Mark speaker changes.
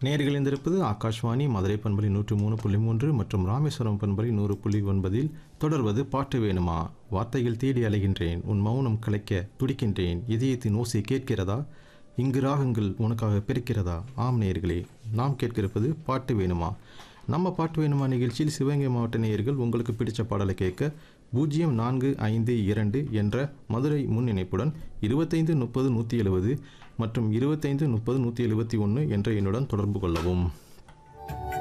Speaker 1: நேர்கள் இருந்திருப்பது ஆகாஷ்வாணி மதுரை பண்பலை நூற்று மூணு புள்ளி மூன்று மற்றும் ராமேஸ்வரம் பண்பலை நூறு புள்ளி ஒன்பதில் தொடர்வது பாட்டு வேணுமா வார்த்தைகள் தேடி அலைகின்றேன் உன் மௌனம் கலைக்க துடிக்கின்றேன் இதயத்தின் ஓசை கேட்கிறதா இங்கு ராகங்கள் உனக்காக பிறக்கிறதா ஆம் நேயர்களே நாம் கேட்கிருப்பது பாட்டு வேணுமா நம்ம பாட்டு வேணுமா நிகழ்ச்சியில் சிவகங்கை மாவட்ட நேயர்கள் உங்களுக்கு பிடிச்ச பாடலை கேட்க பூஜ்ஜியம் நான்கு ஐந்து இரண்டு என்ற மதுரை முன் இணைப்புடன் இருபத்தைந்து முப்பது நூற்றி எழுபது மற்றும் இருபத்தைந்து முப்பது நூற்றி எழுபத்தி ஒன்று என்ற எண்ணுடன் தொடர்பு கொள்ளவும்